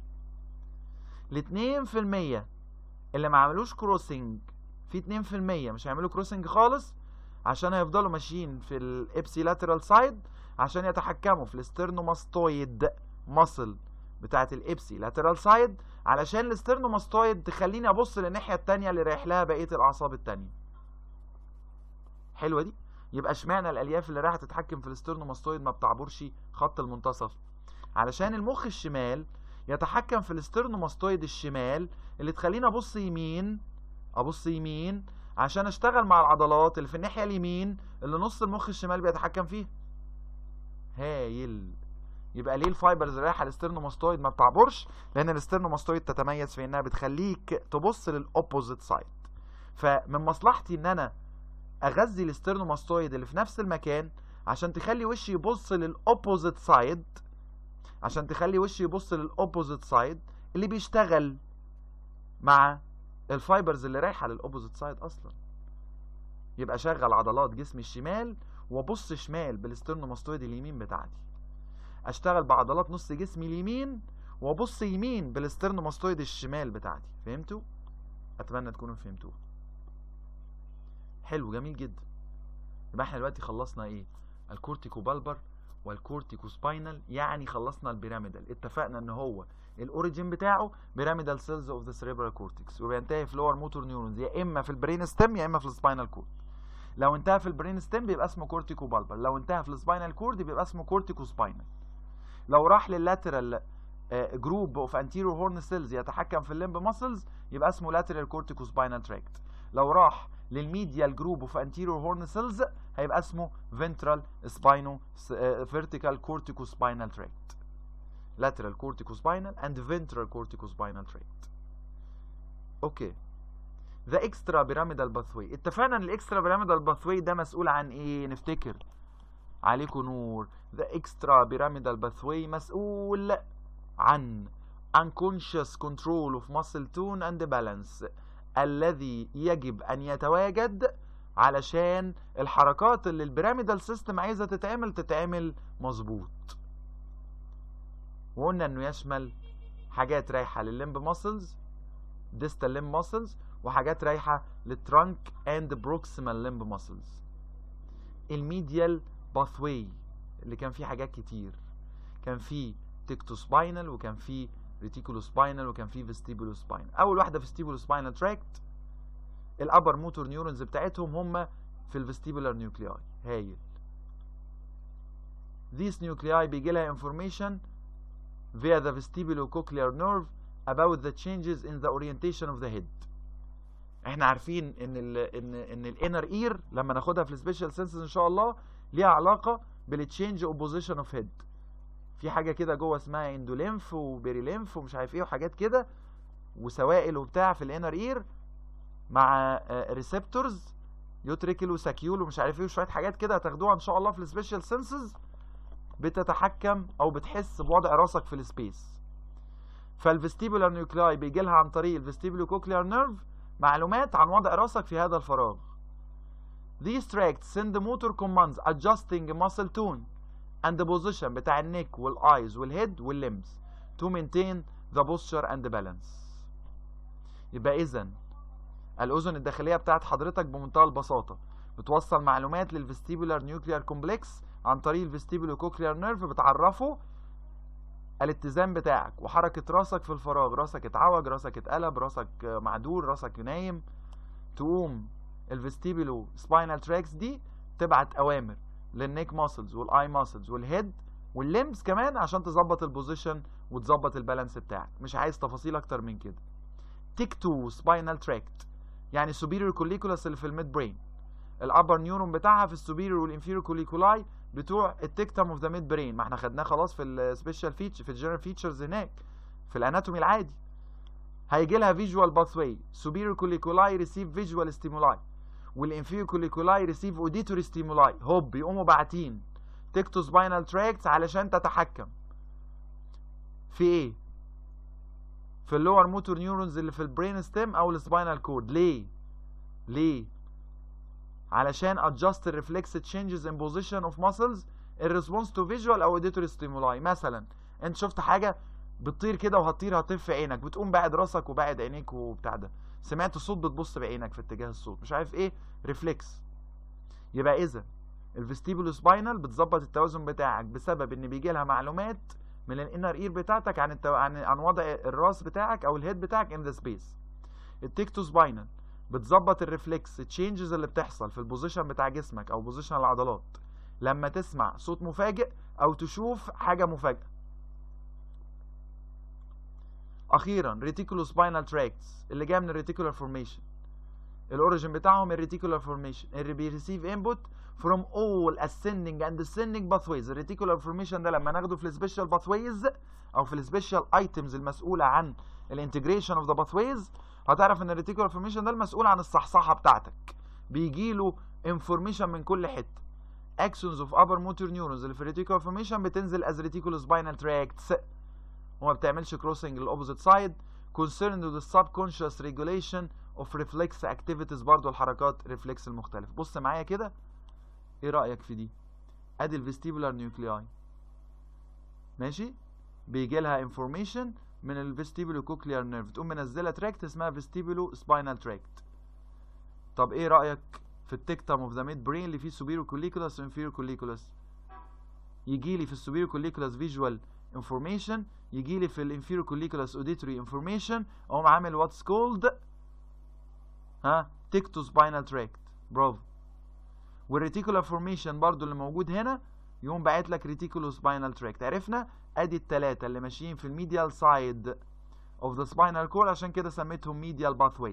ال 2% اللي ما عملوش كروسنج في 2% مش هيعملوا كروسنج خالص عشان هيفضلوا ماشيين في الابسي لاترال سايد عشان يتحكموا في الاسترنوماستويد ماسل بتاعت الابسي لاترال سايد علشان الاسترنوماستويد تخليني ابص للناحيه التانية اللي رايح لها بقيه الاعصاب التانية حلوه دي يبقى اشمعنى الالياف اللي رايحه تتحكم في الاسترنوماستويد ما بتعبرش خط المنتصف علشان المخ الشمال يتحكم في الاسترنوماستويد الشمال اللي تخليني ابص يمين ابص يمين عشان اشتغل مع العضلات اللي في الناحيه اليمين اللي نص المخ الشمال بيتحكم فيها هايل يبقى ليه الفايبرز اللي رايحه الاسترنوماستويد ما بتعبرش لان الاسترنوماستويد تتميز في انها بتخليك تبص للاوبوزيت سايد فمن مصلحتي ان انا اغذي الاسترنوماستويد اللي في نفس المكان عشان تخلي وشي يبص للاوبوزيت سايد عشان تخلي وشي يبص للاوبوزيت سايد اللي بيشتغل مع الفايبرز اللي رايحه للاوبوزيت سايد اصلا يبقى شغل عضلات جسمي الشمال وابص شمال بالاسترنوماستويد اليمين بتاعتي اشتغل بعضلات نص جسمي اليمين وابص يمين بالاسترنوماستويد الشمال بتاعتي فهمتوا اتمنى تكونوا فهمتوه حلو جميل جدا يبقى احنا دلوقتي خلصنا ايه الكورتيكو بالبر والكورتيكو سباينال يعني خلصنا البيراميدال اتفقنا ان هو الاوريجين بتاعه بيراميدال سيلز اوف ذا سيريبرال كورتكس وبينتهي في لور موتور نيورونز يا اما في البرين ستيم يا اما في السباينال كورد لو انتهى في البرين ستيم بيبقى اسمه كورتيكو بالبر لو انتهى في السباينال كورد بيبقى اسمه كورتيكو سباينال لو راح لللاترال جروب اوف انتيريور هورن سيلز يتحكم في الليمب ماسلز يبقى اسمه لاترال كورتيكو سباينال تراكت لو راح للميديال جروب اوف انتيريور هورن سيلز هيبقى اسمه فنترال سباينو فيرتيكال كورتيكو سباينال تراكت lateral corticospinal and ventral corticospinal tract اوكي the extra pyramidal pathway اتفقنا ان الاكسترا pyramidal pathway ده مسؤول عن ايه نفتكر عليكم نور the extra pyramidal pathway مسؤول عن unconscious control of muscle tone and balance الذي يجب ان يتواجد علشان الحركات اللي البيراميدال سيستم عايزه تتعمل تتعمل مظبوط وقلنا انه يشمل حاجات رايحه للليمب ماسلز distal limb muscles وحاجات رايحه للترانك اند بروكسيمال ليمب ماسلز الميديال باثواي اللي كان فيه حاجات كتير كان فيه تكتو سباينال وكان فيه ريتيكولو سباينال وكان فيه فيستيبولو سباينال اول واحده فيستيبولو سباينال تراكت الابر موتور نيورونز بتاعتهم هم في الفيستيبولار نيوكلياي هايل these nuclei بيجي لها information via the vestibulocochlear nerve about the changes in the orientation of the head احنا عارفين ان ال ان ان الانر اير لما ناخدها في السبيشال سنسز ان شاء الله ليها علاقه بالتشينج اوف بوزيشن اوف هيد في حاجه كده جوه اسمها اندوليمف وبيريليمف ومش عارف ايه وحاجات كده وسوائل وبتاع في الانر اير مع ريسبتورز يوتريكل وساكيول ومش عارف ايه وشويه حاجات كده هتاخدوها ان شاء الله في السبيشال سنسز بتتحكم او بتحس بوضع راسك في السبيس فالفيستيبولار نيوكلاي بيجي لها عن طريق الفيستيبولو كوكليار نيرف معلومات عن وضع راسك في هذا الفراغ These tracts send motor commands adjusting muscle tone and the position بتاع النك والايز والهيد والليمز to maintain the posture and balance يبقى اذا الاذن الداخليه بتاعت حضرتك بمنتهى البساطه بتوصل معلومات للفيستيبولار نيوكليار كومبلكس عن طريق الفيستيبولو كوكليار نيرف بتعرفه الاتزان بتاعك وحركة راسك في الفراغ راسك اتعوج راسك اتقلب راسك معدول راسك نايم تقوم الفيستيبولو سباينال تراكس دي تبعت اوامر للنيك ماسلز والاي ماسلز والهيد والليمز كمان عشان تظبط البوزيشن وتظبط البالانس بتاعك مش عايز تفاصيل اكتر من كده تيك تو سباينال تراكت يعني superior colliculus اللي في الميد برين الابر نيورون بتاعها في السوبيريور والانفيريور كوليكولاي بتوع التكتم اوف ذا ميد برين ما احنا خدناه خلاص في السبيشال فيتشر في الجنرال فيتشرز هناك في الاناتومي العادي هيجي لها فيجوال باثواي superior كوليكولاي ريسيف فيجوال ستيمولاي والانفيريور كوليكولاي ريسيف اوديتوري ستيمولاي هوب يقوموا باعتين تكتو سباينال تراكتس علشان تتحكم في ايه في اللور موتور نيورونز اللي في البرين ستيم او السباينال كورد ليه ليه علشان adjust the reflex changes in position of muscles in response to visual او auditory stimuli مثلا انت شفت حاجه بتطير كده وهتطير هتطير في عينك بتقوم باعد راسك وباعد عينيك وبتاع ده سمعت صوت بتبص بعينك في اتجاه الصوت مش عارف ايه ريفلكس يبقى اذا الفيستيبولو سباينال بتظبط التوازن بتاعك بسبب ان بيجي لها معلومات من الانر اير بتاعتك عن التو... عن عن وضع الراس بتاعك او الهيد بتاعك ان ذا سبيس التكتو سباينال بتظبط الريفلكس تشينجز اللي بتحصل في البوزيشن بتاع جسمك او بوزيشن العضلات لما تسمع صوت مفاجئ او تشوف حاجه مفاجئه اخيرا ريتيكولو سباينال تراكتس اللي جايه من الريتيكولار فورميشن الاوريجن بتاعهم الريتيكولار فورميشن اللي بيريسيف انبوت from all ascending and descending pathways الريتيكولار فورميشن ده لما ناخده في السبيشال باثويز او في السبيشال ايتمز المسؤوله عن الانتجريشن اوف ذا باثويز هتعرف ان الريتيكولار فورميشن ده المسؤول عن الصحصحه بتاعتك بيجي له انفورميشن من كل حته اكسونز اوف ابر موتور نيورونز اللي في الريتيكولار فورميشن بتنزل از ريتيكولو سباينال تراكتس وما بتعملش كروسنج للاوبوزيت سايد concerned with the subconscious regulation of reflex activities برضو الحركات ريفلكس المختلف بص معايا كده ايه رايك في دي ادي الفيستيبولار نيوكلياي ماشي بيجي لها انفورميشن من الفيستيبولو كوكليار نيرف تقوم منزله تراكت اسمها فيستيبولو سباينال تراكت طب ايه رايك في التكتم اوف ذا ميد برين اللي فيه سوبيرو كوليكولاس وانفيرو كوليكولاس يجي لي في السوبيرو كوليكولاس فيجوال انفورميشن يجي لي في الانفيرو كوليكولاس اوديتوري انفورميشن اقوم عامل واتس كولد ها تكتو سباينال تراكت برافو والريتيكولار فورميشن برضو اللي موجود هنا يقوم باعت لك ريتيكولو سباينال تراكت عرفنا ادي التلاتة اللي ماشيين في الميديال سايد of the spinal cord عشان كده سميتهم medial pathway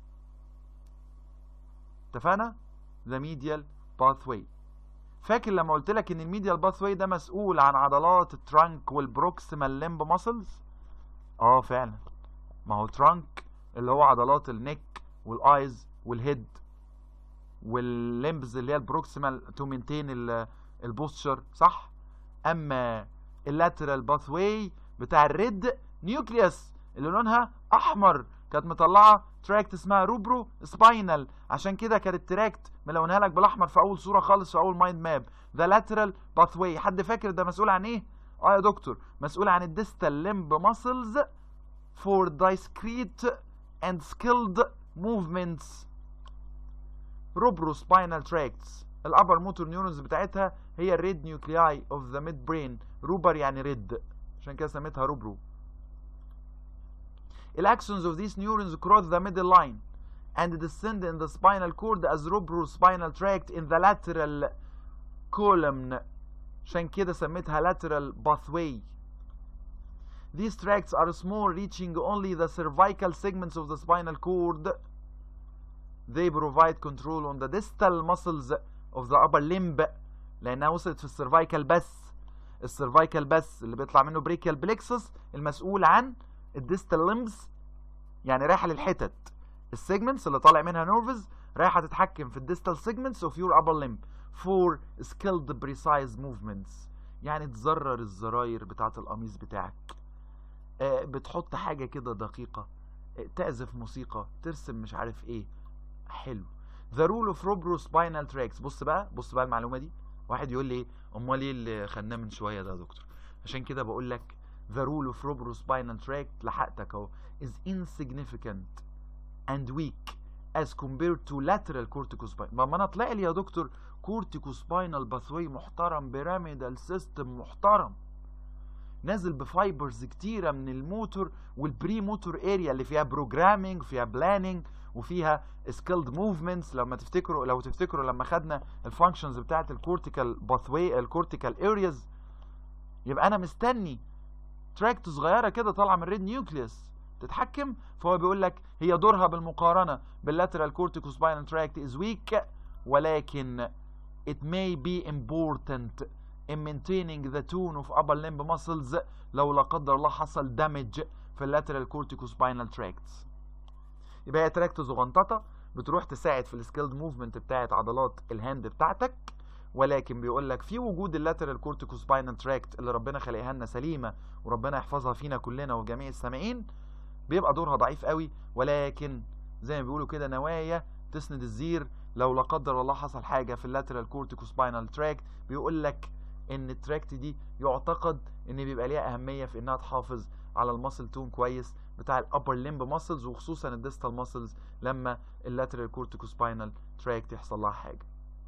اتفقنا the medial pathway فاكر لما قلت لك ان الميديال باثواي ده مسؤول عن عضلات الترانك والبروكسيمال ليمب ماسلز اه فعلا ما هو ترانك اللي هو عضلات النك والايز والهيد والليمبز اللي هي البروكسيمال تو مينتين البوستشر صح اما اللاترال باثواي بتاع الريد نيوكليوس اللي لونها احمر كانت مطلعه تراكت اسمها روبرو سباينال عشان كده كانت تراكت ملونها لك بالاحمر في اول صوره خالص في اول مايند ماب ذا لاترال باثواي حد فاكر ده مسؤول عن ايه اه يا دكتور مسؤول عن الديستال ليمب ماسلز for discrete and skilled movements روبروسباينال تراكتس الابر موتور نيورونز بتاعتها هي الريد نيوكلياي اوف ذا ميد برين روبر يعني ريد عشان كده سميتها روبرو الاكسونز of these neurons cross the middle line and descend in the spinal cord as rubrospinal tract in the lateral column عشان كده سميتها lateral pathway These tracts are small reaching only the cervical segments of the spinal cord they provide control on the distal muscles of the upper limb لانها وصلت في السيرفايكال بس السيرفايكال بس اللي بيطلع منه بريكيال بليكسس المسؤول عن الديستال ليمبس يعني رايحه للحتت السيجمنتس اللي طالع منها نيرفز رايحه تتحكم في الديستال سيجمنتس اوف يور upper limb for skilled precise movements يعني تزرر الزراير بتاعه القميص بتاعك آه بتحط حاجه كده دقيقه آه تعزف موسيقى ترسم مش عارف ايه حلو ذا رول اوف روبروسباينال تراكس بص بقى بص بقى المعلومه دي واحد يقول لي امال ايه اللي خدناه من شويه ده يا دكتور عشان كده بقول لك the rule of roborospinal tract لحقتك اهو is insignificant and weak as compared to lateral corticospinal ما انا طلع لي يا دكتور corticospinal pathway محترم بيراميدال سيستم محترم نازل بفايبرز كتيره من الموتور والبري موتور اريا اللي فيها بروجرامينج فيها بلاننج وفيها سكيلد موفمنتس لما تفتكروا لو تفتكروا لما خدنا الفانكشنز بتاعه الكورتيكال باثواي الكورتيكال ارياز يبقى انا مستني تراكت صغيره كده طالعه من الريد نيوكليوس تتحكم فهو بيقول لك هي دورها بالمقارنه باللاترال كورتيكوسباينال تراكت از ويك ولكن it may be important in maintaining the tone of upper limb muscles لو لا قدر الله حصل damage في اللاترال كورتيكوسباينال تراكتس يبقى هي تراكت صغنططه بتروح تساعد في السكيلد موفمنت بتاعت عضلات الهاند بتاعتك ولكن بيقول لك في وجود اللاترال كورتيكوسباينال تراكت اللي ربنا خلقها لنا سليمه وربنا يحفظها فينا كلنا وجميع السامعين بيبقى دورها ضعيف قوي ولكن زي ما بيقولوا كده نوايا تسند الزير لو لا قدر الله حصل حاجه في اللاترال كورتيكوسباينال تراكت بيقول لك ان التراكت دي يعتقد ان بيبقى ليها اهميه في انها تحافظ على الماسل تون كويس بتاع الابر ليمب ماسلز وخصوصا الديستال ماسلز لما اللاترال كورتيكوسباينال تراكت يحصل لها حاجه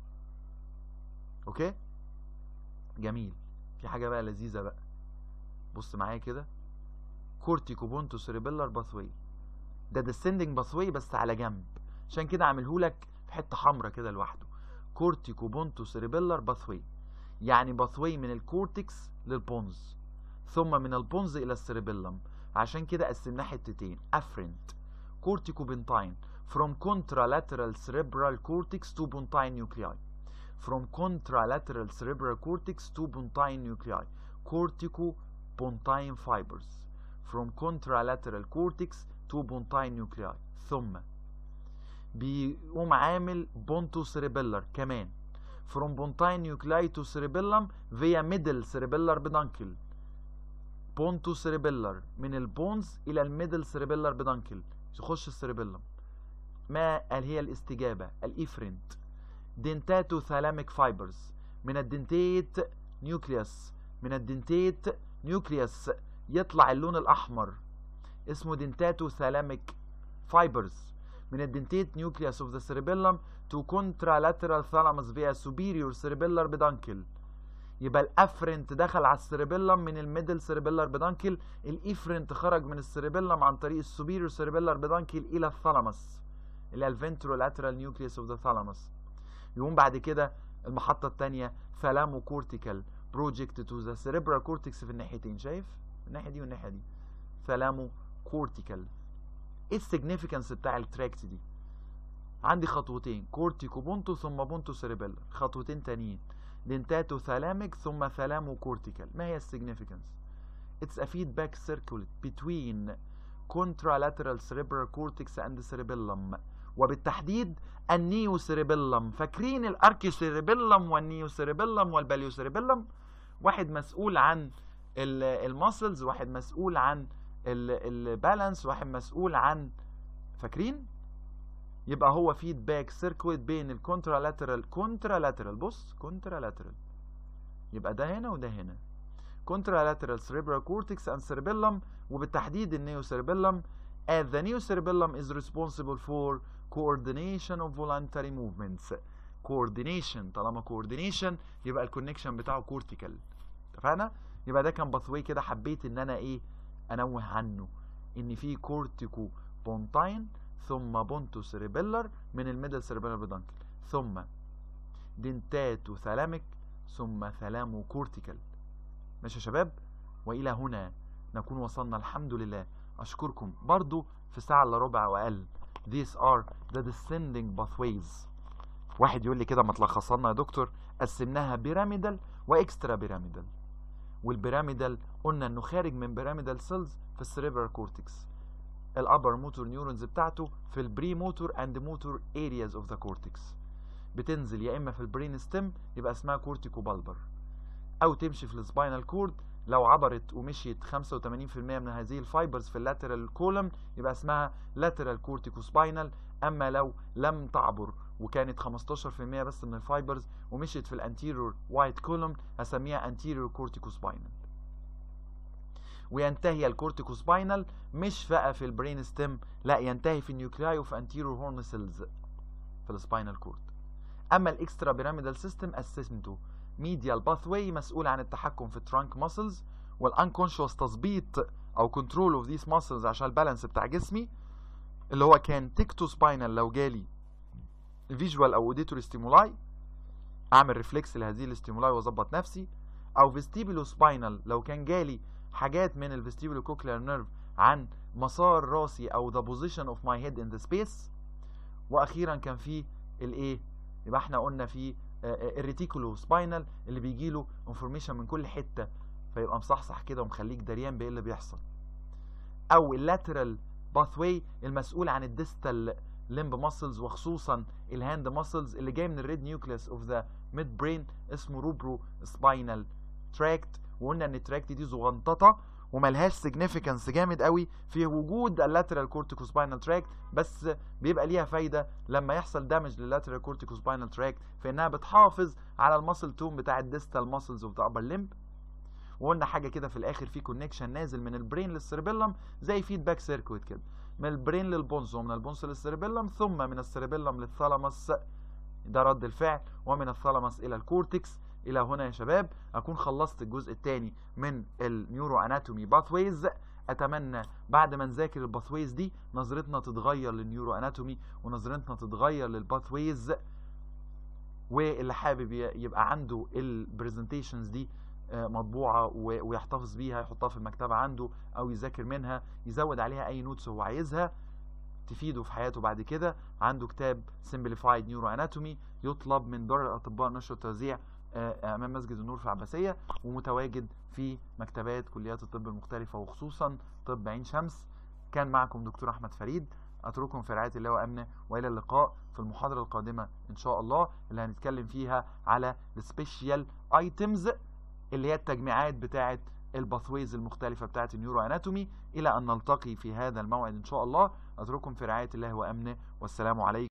اوكي جميل في حاجه بقى لذيذه بقى بص معايا كده كورتيكو بونتو سيريبيلار باثوي ده ديسندنج باثوي بس على جنب عشان كده عامله لك في حته حمراء كده لوحده كورتيكو بونتو سيريبيلار باثوي يعني باثوي من الكورتكس للبونز ثم من البونز الى السيريبيلم عشان كده قسمناه حتتين افرنت كورتيكو بنتاين from contralateral cerebral cortex to pontine nuclei from contralateral cerebral cortex to pontine nuclei cortico-pontine fibers from contralateral cortex to pontine nuclei ثم بيقوم عامل بونتو سيريبيلر كمان from pontine nuclei to cerebellum via middle cerebellar peduncle بونتو سيريبيلر من البونز الى الميدل سيريبيلر بدانكل يخش السيريبيلم ما قال هي الاستجابه الافرنت دنتاتو ثالاميك فايبرز من الدنتيت نيوكليوس من الدنتيت نيوكليوس يطلع اللون الاحمر اسمه دنتاتو ثالاميك فايبرز من الدنتيت نيوكليوس اوف ذا cerebellum تو contralateral thalamus via superior cerebellar peduncle يبقى الافرنت دخل على السيربيلم من الميدل سيربيلر بدانكل الافرنت خرج من السيربيلم عن طريق السوبيريور سيربيلر بدانكل الى الثالاموس الى الفنترولاترال نيوكليوس اوف ذا ثالاموس يقوم بعد كده المحطه الثانيه ثالامو كورتيكال بروجكت تو ذا cerebral cortex في الناحيتين شايف الناحيه دي والناحيه دي ثالامو كورتيكال ايه السيجنيفيكانس بتاع التراكت دي عندي خطوتين كورتيكو بونتو ثم بونتو سيريبيلر خطوتين تانيين دنتاتو ثالاميك ثم ثالامو كورتيكال ما هي السيجنيفيكانس It's a feedback circuit between contralateral cerebral cortex and cerebellum وبالتحديد النيو سيريبيلم فاكرين الاركي سيريبيلم والنيو سيريبيلم والباليو سيريبيلم واحد مسؤول عن الماسلز واحد مسؤول عن البالانس واحد مسؤول عن فاكرين يبقى هو فيدباك سيركويت بين الكونترالاترال كونترالاترال بص كونترالاترال يبقى ده هنا وده هنا contralateral cerebral cortex and cerebellum وبالتحديد النيو cerebellum as the neo cerebellum is responsible for coordination of voluntary movements coordination طالما coordination يبقى الكونكشن بتاعه كورتيكال اتفقنا يبقى ده كان باثوي كده حبيت ان انا ايه انوه عنه ان في كورتيكو بونتاين ثم بونتو سيريبيلر من الميدل سيريبيلر بدانكل ثم دنتاتو ثالاميك ثم ثالامو كورتيكال ماشي يا شباب والى هنا نكون وصلنا الحمد لله اشكركم برضو في ساعة الا ربع واقل these are the descending pathways واحد يقول لي كده ما تلخصها لنا يا دكتور قسمناها بيراميدال واكسترا بيراميدال والبيراميدال قلنا انه خارج من بيراميدال سيلز في السريبرال كورتكس الابر موتور نيورونز بتاعته في البري موتور اند موتور ارياز اوف ذا كورتكس بتنزل يا اما في البرين ستيم يبقى اسمها كورتيكو بالبر او تمشي في السباينال كورد لو عبرت ومشيت 85% من هذه الفايبرز في اللاترال كولم يبقى اسمها لاترال كورتيكو سباينال اما لو لم تعبر وكانت 15% بس من الفايبرز ومشيت في الانتيريور وايت كولم هسميها انتيريور كورتيكو سباينال وينتهي الكورتيكو سباينال مش بقى في البرين ستيم لا ينتهي في النيوكلاي وفي انتيريور هورن سيلز في السباينال كورد اما الاكسترا بيراميدال سيستم قسمته ميديال باثواي مسؤول عن التحكم في الترانك ماسلز والانكونشوس تظبيط او كنترول اوف ذيس ماسلز عشان البالانس بتاع جسمي اللي هو كان تيكتو سباينال لو جالي فيجوال او اوديتوري ستيمولاي اعمل ريفلكس لهذه الاستيمولاي واظبط نفسي او فيستيبولو سباينال لو كان جالي حاجات من الفيستيبولو كوكلير نيرف عن مسار راسي او ذا بوزيشن اوف ماي هيد ان ذا سبيس واخيرا كان في الايه يبقى احنا قلنا في الريتيكولو سباينال اللي بيجي له انفورميشن من كل حته فيبقى مصحصح كده ومخليك دريان بايه اللي بيحصل او اللاترال باثواي المسؤول عن الديستال لمب ماسلز وخصوصا الهاند ماسلز اللي جاي من الريد نيوكليس اوف ذا ميد برين اسمه روبرو سباينال تراكت وقلنا ان التراكت دي زغنططه وملهاش سيجنيفيكانس جامد قوي في وجود اللاترال كورتيكو سباينال تراكت بس بيبقى ليها فايده لما يحصل دامج لللاترال كورتيكو سباينال تراكت في انها بتحافظ على الماسل توم بتاع الديستال ماسلز اوف ذا ابر لمب وقلنا حاجه كده في الاخر في كونكشن نازل من البرين للسيربيلم زي فيدباك سيركويت كده من البرين للبونز ومن البونز للسيربيلم ثم من السيربيلم للثالاموس ده رد الفعل ومن الثالاموس الى الكورتكس الى هنا يا شباب اكون خلصت الجزء الثاني من النيورو اناتومي باثويز اتمنى بعد ما نذاكر الباثويز دي نظرتنا تتغير للنيورو اناتومي ونظرتنا تتغير للباثويز واللي حابب يبقى عنده البرزنتيشنز دي مطبوعه ويحتفظ بيها يحطها في المكتبه عنده او يذاكر منها يزود عليها اي نوتس هو عايزها تفيده في حياته بعد كده عنده كتاب Simplified Neuro Anatomy يطلب من دار الاطباء نشر التوزيع امام مسجد النور في العباسيه ومتواجد في مكتبات كليات الطب المختلفه وخصوصا طب عين شمس كان معكم دكتور احمد فريد اترككم في رعايه الله وامنه والى اللقاء في المحاضره القادمه ان شاء الله اللي هنتكلم فيها على السبيشال ايتمز اللي هي التجميعات بتاعه الباثويز المختلفة بتاعة النيورو اناتومي إلى أن نلتقي في هذا الموعد إن شاء الله أترككم في رعاية الله وأمنه والسلام عليكم